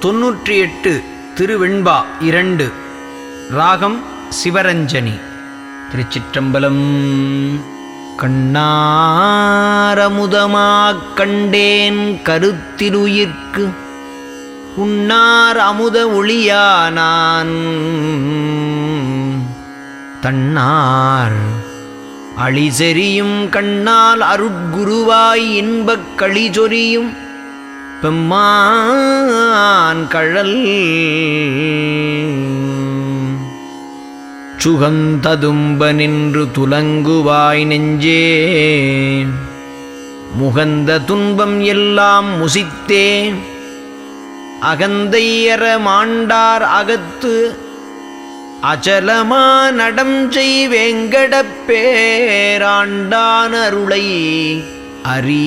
தொன்னூற்றி எட்டு திருவெண்பா இரண்டு ராகம் சிவரஞ்சனி திருச்சிற்றம்பலம் கண்ணாரமுதமாக் கண்டேன் கருத்திலுயிர்க்கு உண்ணார் அமுத ஒளியானான் தன்னார் அழிசெறியும் கண்ணால் அருட்குருவாய் இன்பக் களிசொரியும் பெம்மான் கழல் சுகந்ததும்ப நின்று துலங்குவாய் நெஞ்சே முகந்த துன்பம் எல்லாம் முசித்தே அகந்தையற மாண்டார் அகத்து அச்சலமா நடம் செய் வேங்கடப் பேராண்டான் அருளை அறி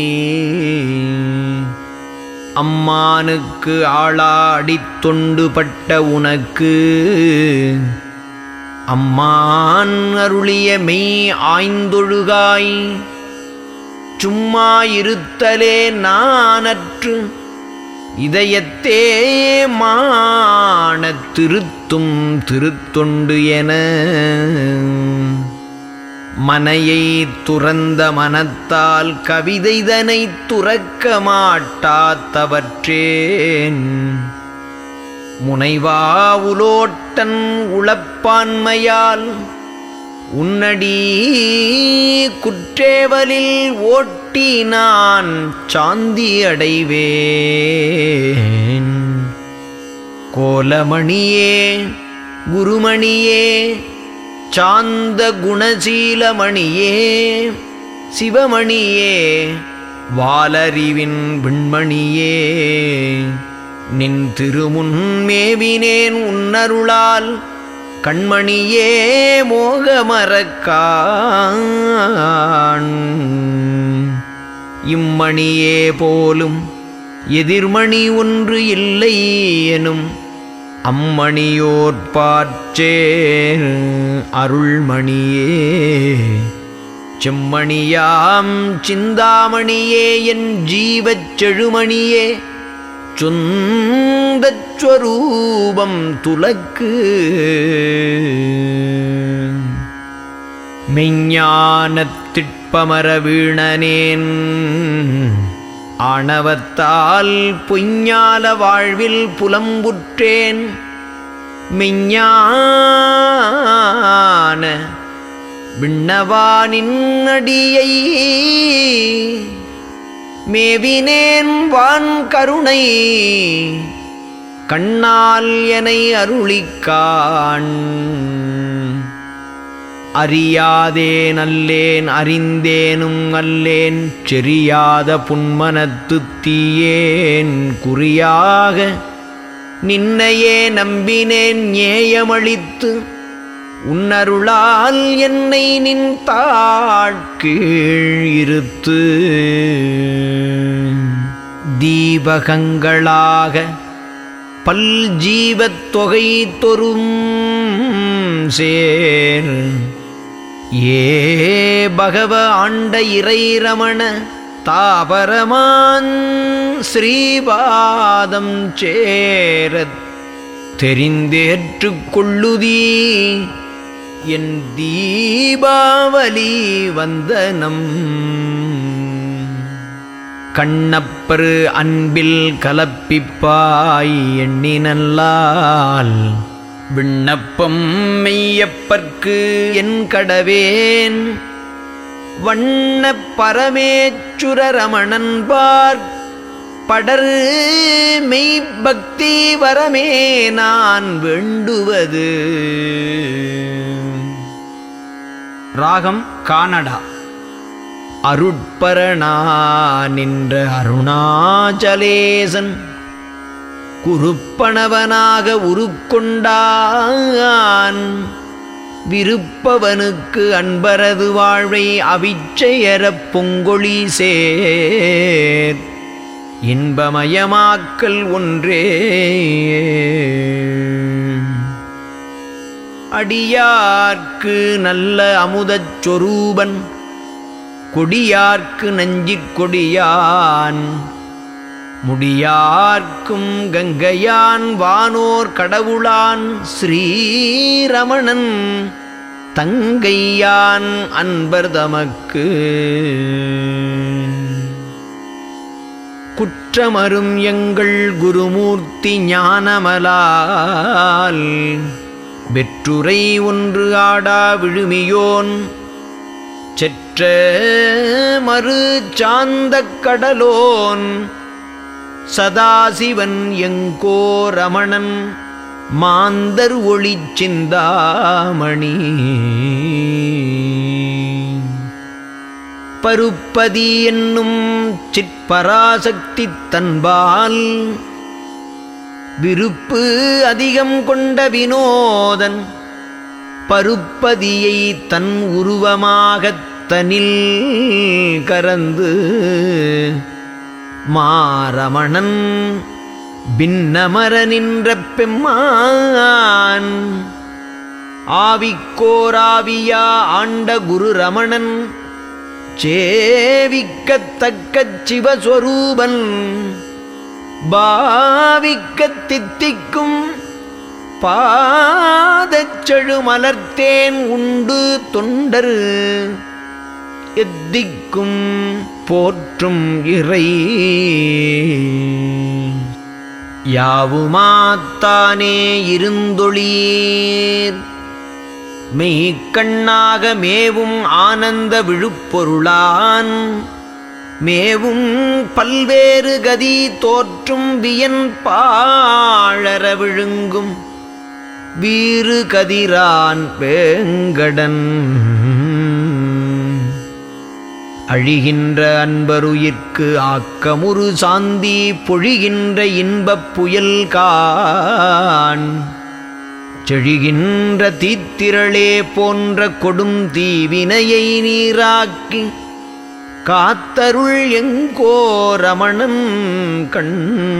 அம்மானுக்கு ஆளாடித் தொண்டுபட்ட உனக்கு அம்மான் அருளிய மெய் ஆய்ந்தொழுகாய் சும்மா இருத்தலே நானற்று இதயத்தே மான திருத்தும் திருத்தொண்டு என மனையை துறந்த மனத்தால் கவிதைதனை துறக்க மாட்டாத்தவற்றேன் முனைவா உலோட்டன் உளப்பான்மையால் உன்னடி குற்றேவலில் ஓட்டி நான் சாந்தி அடைவேன் கோலமணியே குருமணியே சாந்த குணசீலமணியே சிவமணியே வாலறிவின் விண்மணியே நின் திருமுன் மேவினேன் உன்னருளால் கண்மணியே மோகமரக்கான் இம்மணியே போலும் எதிர்மணி ஒன்று இல்லை எனும் அம்மணியோர்பாற்றேர் அருள்மணியே செம்மணியாம் சிந்தாமணியே என் ஜீவச் செழுமணியே சுந்தஸ்வரூபம் துலக்கு மெஞ்ஞானத்திட்பமர வீணனேன் ஆணவத்தால் பொய்ஞால வாழ்வில் புலம்புற்றேன் மெஞ்ஞான விண்ணவானின் அடியை மேவினேன் வான் கருணை கண்ணால் எனை அருளிக்கான் அறியாதேன் அல்லேன் அறிந்தேனும் அல்லேன் செறியாத புன்மனத்து தீயேன் குறியாக நின்னையே நம்பினேன் ஏயமளித்து உன்னருளால் என்னை நின் தாழ்கீழ் இருத்து தீபகங்களாக பல் ஜீவத் தொகை தொரும் சேர் ஏ பகவ ஆண்ட இறை ரமண தாபரமான் ஸ்ரீபாதம் சேரத் தெரிந்தேற்றுக் கொள்ளுதீ என் தீபாவளி வந்தனம் கண்ணப்பரு அன்பில் கலப்பிப்பாய் எண்ணினல்லால் விண்ணப்பம் மெய்யப்பற்கு என் கடவேன் வண்ண பரமேச்சுரரமணன் பார் படர் மெய்பக்தி வரமே நான் வேண்டுவது ராகம் கானடா அருட்பரணா நின்ற அருணாச்சலேசன் குருப்பணவனாக உருக்கொண்டான் விருப்பவனுக்கு அன்பரது வாழ்வை அவிச்சையரப் பொங்கொழி சேர் இன்பமயமாக்கல் ஒன்றே அடியார்க்கு நல்ல அமுதச் சொரூபன் கொடியார்க்கு நஞ்சிக் கொடியான் முடியார்க்கும் கங்கையான் வானோர் கடவுளான் ஸ்ரீரமணன் தங்கையான் அன்பர் தமக்கு குற்றமரும் எங்கள் குருமூர்த்தி ஞானமலால் வெற்றுரை ஒன்று ஆடா விழுமியோன் செற்ற மறு சாந்தக் கடலோன் சதாசிவன் எங்கோ ரமணன் மாந்தர் ஒளி சிந்தாமணி பருப்பதி என்னும் சிற்பராசக்தி தன்பால் விருப்பு அதிகம் கொண்ட வினோதன் பருப்பதியை தன் உருவமாகத் தனில் கரந்து மாரமணன் பின்னமர நின்ற பெம்மான் ஆவிக்கோராவியா ஆண்ட குரு ரமணன் சேவிக்கத்தக்க சிவஸ்வரூபன் பாவிக்கத் தித்திக்கும் பாதச்செழு மலர்த்தேன் உண்டு தொண்டர் எத்திக்கும் போற்றும் இறை யாவுமாத்தானே இருந்தொளீர் மெய்க்கண்ணாக மேவும் ஆனந்த விழுப்பொருளான் மேவும் பல்வேறு கதி தோற்றும் வியன் பாழற விழுங்கும் வீறு கதிரான் வேங்கடன் அழிகின்ற அன்பருயிர்க்கு ஆக்கமுறு சாந்தி பொழிகின்ற இன்பப் புயல் கான் செழிகின்ற தீத்திரளே போன்ற கொடும் தீவினையை நீராக்கி காத்தருள் எங்கோ ரமணன் கண்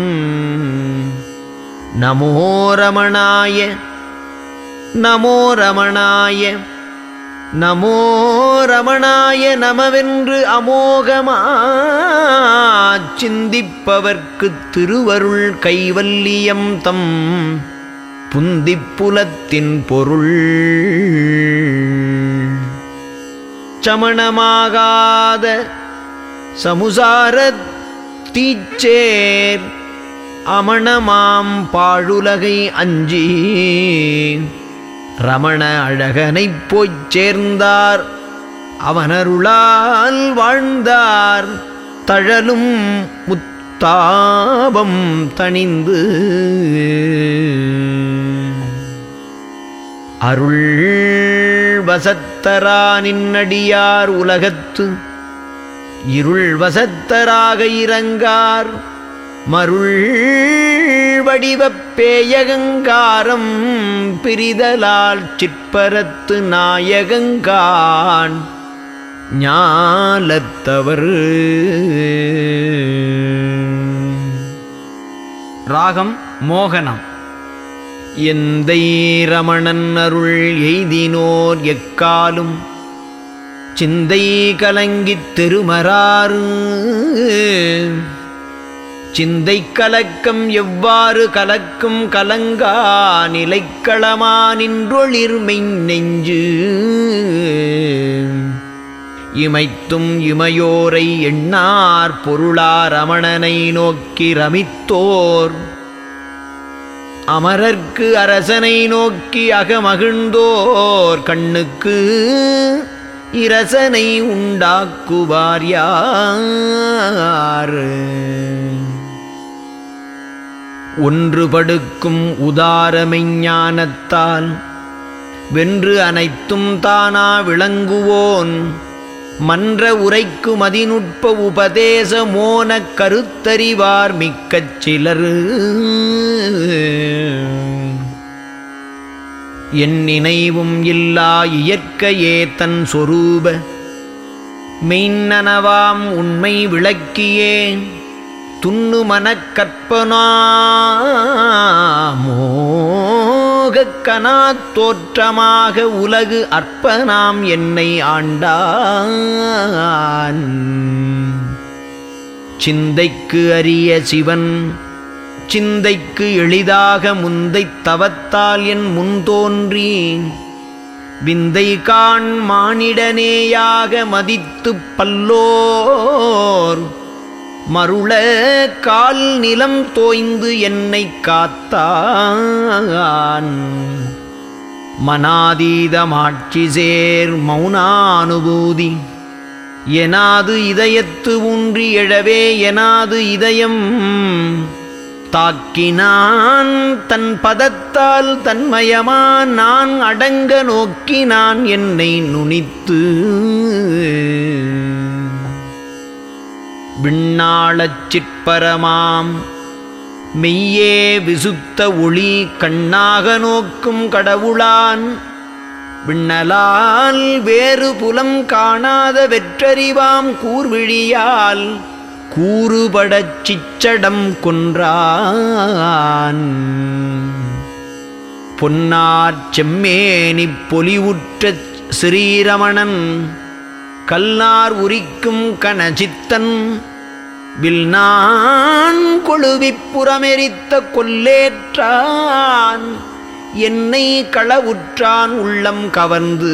நமோ ரமணாய நமோ ரமணாய நமோ ரமணாய நமவென்று அமோகமா சிந்திப்பவர்க்குத் திருவருள் கைவல்லியம் தம் புந்திப்புலத்தின் பொருள் சமணமாகாத சமுசாரத் தீச்சேர் அமணமாம் பாழுலகை அஞ்சி ரமண அழகனைப் போய்ச் சேர்ந்தார் அவனருளால் வாழ்ந்தார் தழலும் முத்தாபம் தணிந்து அருள் வசத்தரா நின்னடியார் உலகத்து இருள் வசத்தராக இறங்கார் மருள் வடிவப் பேயகங்காரம் பிரிதலால் சிற்பரத்து நாயகங்கான் ஞாலத்தவர் ராகம் மோகனம் எந்தை ரமணன் அருள் எய்தினோர் எக்காலும் சிந்தை கலங்கித் திருமறாறு சிந்தை கலக்கம் எவ்வாறு கலக்கும் கலங்கா நிலைக்களமா நின்றொளிர்மை நெஞ்சு இமைத்தும் இமையோரை எண்ணார் பொருளார் ரமணனை நோக்கி ரமித்தோர் அமரர்க்கு அரசனை நோக்கி அகமகிழ்ந்தோர் கண்ணுக்கு இரசனை உண்டாக்குவார் யார் ஒன்றுபடுக்கும் உதாரமெஞ்ஞானத்தால் வென்று அனைத்தும் தானா விளங்குவோன் மன்ற உரைக்கு மதிநுட்ப உபதேச மோனக் கருத்தறிவார் மிக்கச் சிலர் என் நினைவும் இல்லா இயற்கையே தன் சொரூப மெய்நனவாம் உண்மை விளக்கியே துண்ணு மனக்கற்பனாமோகக்கனா தோற்றமாக உலகு அற்பனாம் என்னை ஆண்டான் சிந்தைக்கு அரிய சிவன் சிந்தைக்கு எளிதாக முந்தைத் தவத்தால் என் முன் தோன்றி விந்தை காண் மானிடனேயாக மதித்துப் பல்லோர் மருள கால் நிலம் தோய்ந்து என்னைக் காத்தான் மனாதீதமாட்சி சேர் மௌனானுபூதி எனாது இதயத்து ஊன்றி எழவே எனாது இதயம் தாக்கினான் தன் பதத்தால் தன்மயமான் நான் அடங்க நோக்கினான் என்னை நுனித்து விண்ணாளச் சிற்பரமாம் மெய்யே விசுத்த ஒளி கண்ணாக நோக்கும் கடவுளான் விண்ணலால் வேறு புலம் காணாத வெற்றறிவாம் கூர்விழியால் கூறுபடச் சிச்சடம் கொன்றான் பொன்னார் செம்மேனிப் பொலிவுற்ற ஸ்ரீரமணன் கல்லார் உரிக்கும் கணசித்தன் வில்நான் கொழுவிப் புறமெரித்த கொல்லேற்றான் என்னை களவுற்றான் உள்ளம் கவர்ந்து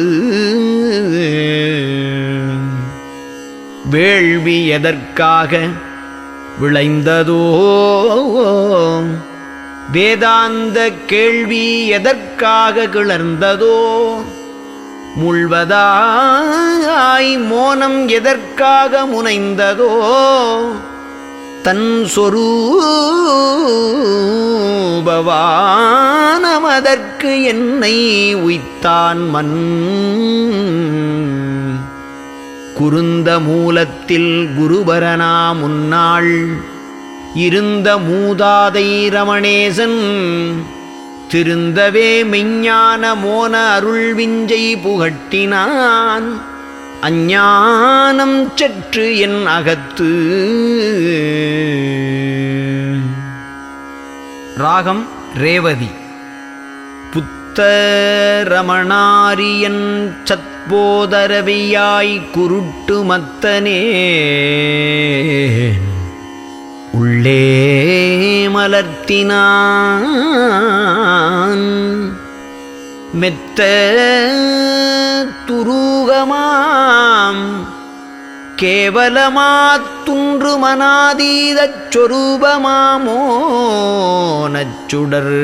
வேள்வி எதற்காக விளைந்ததோ வேதாந்த கேள்வி எதற்காக கிளர்ந்ததோ முழ்வதாய் மோனம் எதற்காக முனைந்ததோ தன் சொரூபவானமதற்கு என்னை உய்த்தான் மண் குருந்த மூலத்தில் குருபரனா முன்னாள் இருந்த மூதாதை ரமணேசன் திருந்தவே மெஞ்ஞான மோன அருள் விஞ்சை புகட்டினான் அஞ்ஞானம் சற்று என் அகத்து ராகம் ரேவதி புத்தரமணாரியன் சத்போதரவியாய் குருட்டு மத்தனே உள்ளே மலர்த்தினான் மெத்த துருகமாம் கேவலமாத்துன்று மனாதீதச் சொரூபமாமோ நச்சுடர்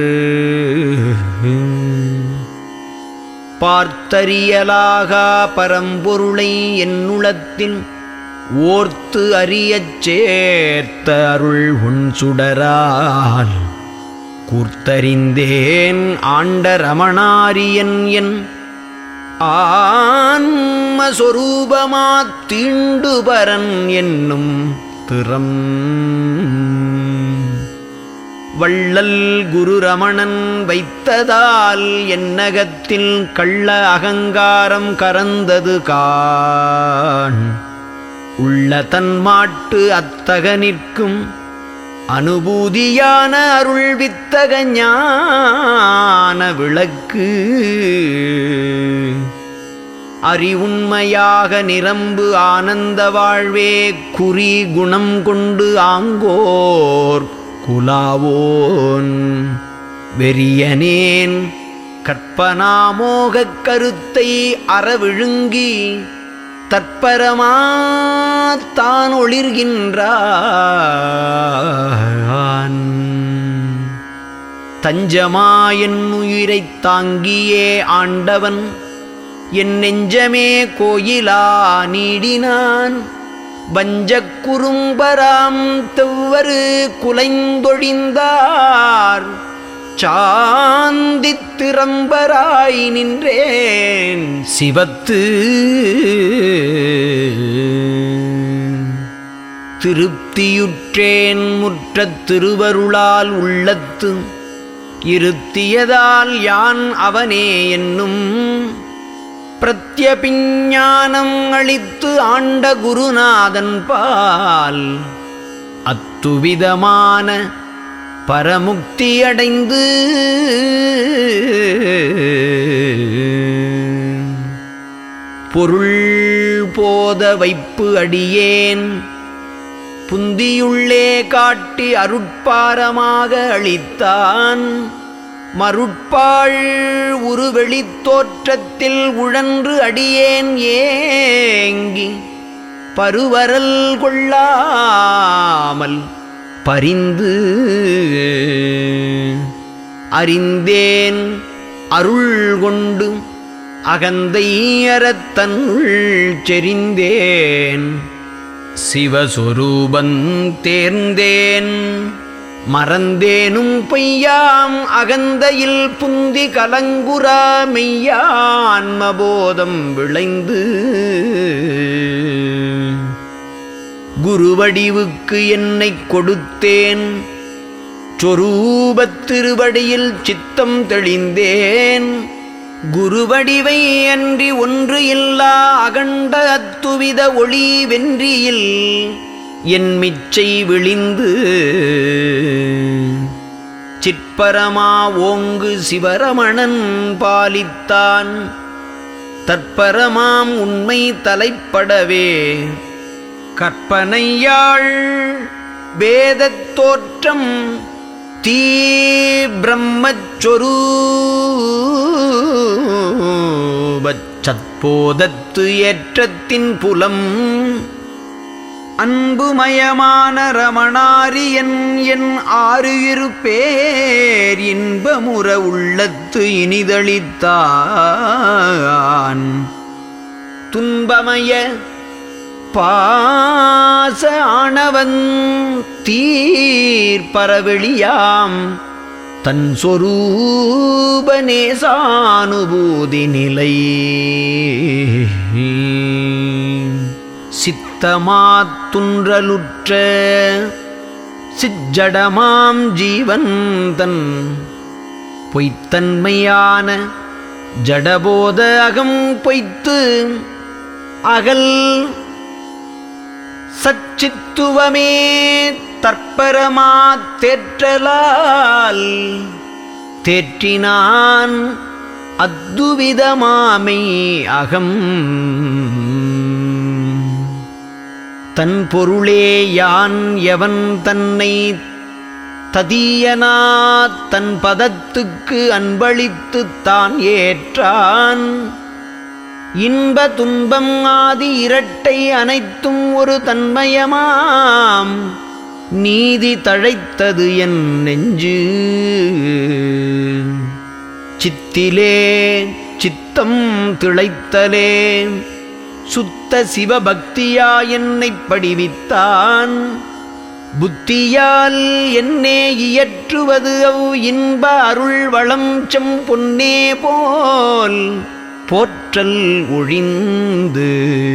பார்த்தறியலாகா பரம்பொருளை என்னுளத்தில் ஓர்த்து அறியச் சேர்த்த அருள் உன் சுடரால் கூர்த்தறிந்தேன் ஆண்ட ரமணாரியன் என் ஆன்மஸ்வரூபமா தீண்டுபரன் என்னும் திறம் வள்ளல் குரு ரமணன் வைத்ததால் என்னகத்தில் கள்ள அகங்காரம் கரந்தது காண் உள்ள தன்மாட்டு அத்தக நிற்கும் அனுபூதியான அருள் வித்தக ஞான விளக்கு அறிவுண்மையாக நிரம்பு ஆனந்த வாழ்வே குறி குணம் கொண்டு ஆங்கோர் குலாவோன் வெறியனேன் கற்பனாமோகக் கருத்தை அறவிழுங்கி தற்பரமாத்தான் ஒளிர்கின்றான் தஞ்சமாயன் உயிரைத் தாங்கியே ஆண்டவன் என் நெஞ்சமே கோயிலா நீடினான் வஞ்சக் குறும்பராம் தெவ்வரு குலைந்தொழிந்தார் சாந்தித் திறம்பராய் நின்றேன் சிவத்து திருப்தியுற்றேன் முற்றத் திருவருளால் உள்ளத்து இருத்தியதால் யான் அவனே என்னும் பிரத்யபிஞானம் அளித்து ஆண்ட குருநாதன் பால் அத்துவிதமான பரமுக்தியடைந்து பொருள் போத வைப்பு அடியேன் புந்தியுள்ளே காட்டி அருட்பாரமாக அளித்தான் மருட்பாள் உருவெளித் தோற்றத்தில் உழன்று அடியேன் ஏங்கி பருவரல் கொள்ளாமல் பரிந்து அறிந்தேன் அருள் கொண்டு அகந்தை அறத்தன்னுள் செறிந்தேன் சிவஸ்வரூபன் தேர்ந்தேன் மறந்தேனும் பொய்யாம் அகந்தையில் புந்தி கலங்குரா மெய்யான்மபோதம் விளைந்து குருவடிவுக்கு என்னைக் கொடுத்தேன் சொரூபத் திருவடியில் சித்தம் தெளிந்தேன் குருவடிவை அன்றி ஒன்று இல்லா அகண்ட அத்துவித ஒளி வென்றியில் என் மிச்சை விழிந்து சிற்பரமா ஓங்கு சிவரமணன் பாலித்தான் தற்பரமாம் உண்மை தலைப்படவே கற்பனையாள் வேதத் தோற்றம் தீ பிரம்மச்சொரூபச் சத்போதத்து ஏற்றத்தின் புலம் அன்புமயமான ரமணாரியன் என் ஆறு இரு பேர் இன்பமுற உள்ளத்து இனிதளித்தான் துன்பமய பாச ஆணவன் தீர்ப்பரவெளியாம் தன் சொரூப நேசானுபூதி நிலை சித்தமாத்துன்றலுற்ற சிஜடமாம் ஜீவன் தன் பொய்த்தன்மையான ஜடபோத அகம் பொய்த்து அகல் சச்சித்துவமே தற்பரமா தேற்றலால் தேற்றினான் அத்துவிதமாமை அகம் தன் பொருளே யான் எவன் தன்னை ததியனா தன் பதத்துக்கு அன்பளித்துத் தான் ஏற்றான் இன்ப துன்பம் ஆதி இரட்டை அனைத்தும் ஒரு தன்மயமாம் நீதி தழைத்தது என் நெஞ்சு சித்திலே சித்தம் திளைத்தலே சுத்த சிவபக்தியா என்னைப் படிவித்தான் புத்தியால் என்னே இயற்றுவது அவ் இன்ப அருள் வளம் செம் பொன்னே போல் போற்றல் ஒழிந்து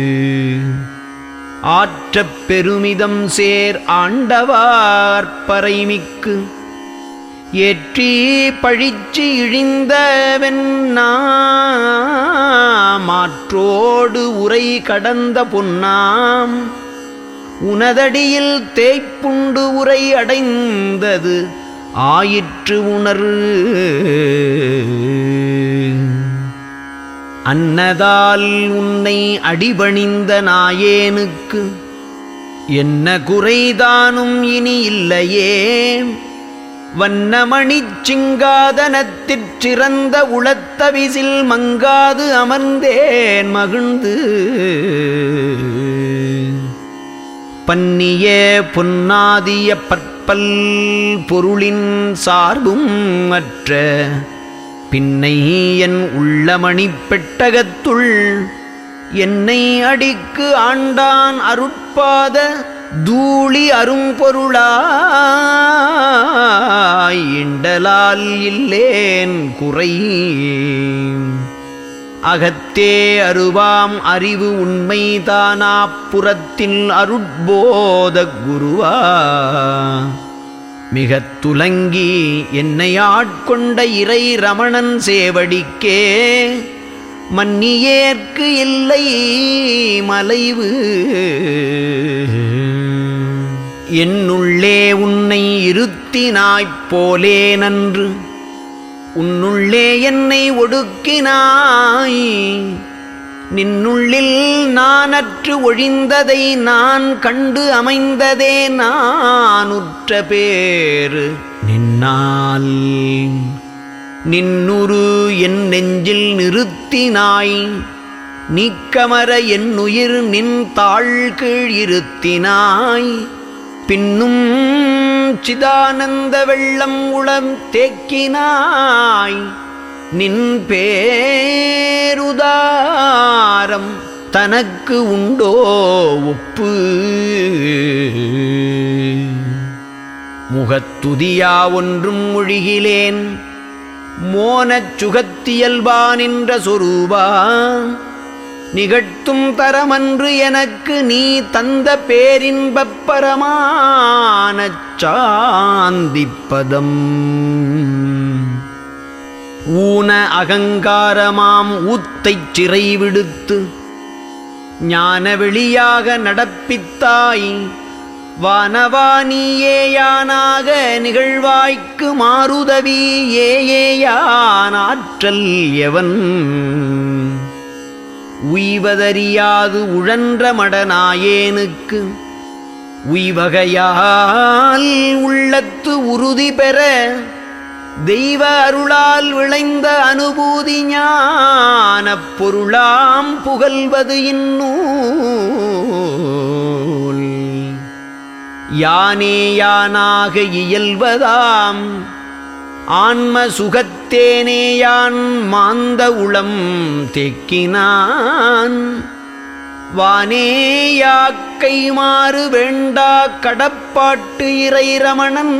ஆற்றப் பெருமிதம் சேர் ஆண்டவார் பறைமிக்கு ஏற்றி பழிச்சு இழிந்தவன் மாற்றோடு உரை கடந்த பொன்னாம் உனதடியில் தேய்ப்புண்டு உரை அடைந்தது ஆயிற்று உணர் அன்னதால் உன்னை அடிபணிந்த நாயேனுக்கு என்ன குறைதானும் இனி இல்லையே வண்ணமணிச் சிங்காதனத்திற் சிறந்த உளத்தவிசில் மங்காது அமர்ந்தேன் மகிழ்ந்து பன்னிய பொன்னாதிய பற்பல் பொருளின் சார்பும் அற்ற பின்னை என் உள்ளமணிப் பெட்டகத்துள் என்னை அடிக்கு ஆண்டான் அருட்பாத தூளி அரும்பொருளாய் இண்டலால் இல்லேன் குறை அகத்தே அருவாம் அறிவு உண்மைதானாப்புறத்தில் அருட்போத குருவா மிகத் துலங்கி என்னை ஆட்கொண்ட இறை ரமணன் சேவடிக்கே மன்னியேற்கு இல்லை மலைவு என்னுள்ளே உன்னை இருத்தினாய்ப் போலே நன்று உன்னுள்ளே என்னை ஒடுக்கினாய் நின்னுள்ளில் நானற்று ஒழிந்ததை நான் கண்டு அமைந்ததே நான் உற்ற பேரு நின்னால் நின்னுரு என் நெஞ்சில் நிறுத்தினாய் நீக்கமர என் உயிர் நின் தாழ் கீழ் இருத்தினாய் பின்னும் சிதானந்த வெள்ளம் உளம் தேக்கினாய் நின் பேருதாரம் தனக்கு உண்டோ ஒப்பு முகத்துதியா ஒன்றும் மொழிகிலேன் மோனச் சுகத்தியல்பா நின்ற சொரூபா நிகழ்த்தும் தரமன்று எனக்கு நீ தந்த பேரின்பப் பரமானச் சாந்திப்பதம் ஊன அகங்காரமாம் ஊத்தைச் சிறை விடுத்து ஞான வெளியாக நடப்பித்தாய் வானவானியேயானாக நிகழ்வாய்க்கு மாறுதவி ஏயேயானாற்றல் எவன் உய்வதறியாது உழன்ற மடனாயேனுக்கு உய்வகையால் உள்ளத்து உறுதி பெற தெய்வ அருளால் விளைந்த அனுபூதி ஞானப் பொருளாம் புகழ்வது இந்நூல் யானே யானாக இயல்வதாம் ஆன்ம சுகத்தேனேயான் மாந்த உளம் தேக்கினான் வானேயாக்கை மாறு வேண்டா கடப்பாட்டு இறை ரமணன்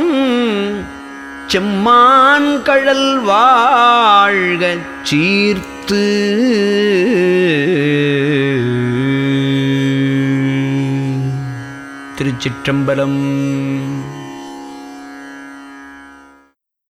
செம்மான் கழல் வாழ்கச் சீர்த்து திருச்சிற்றம்பலம்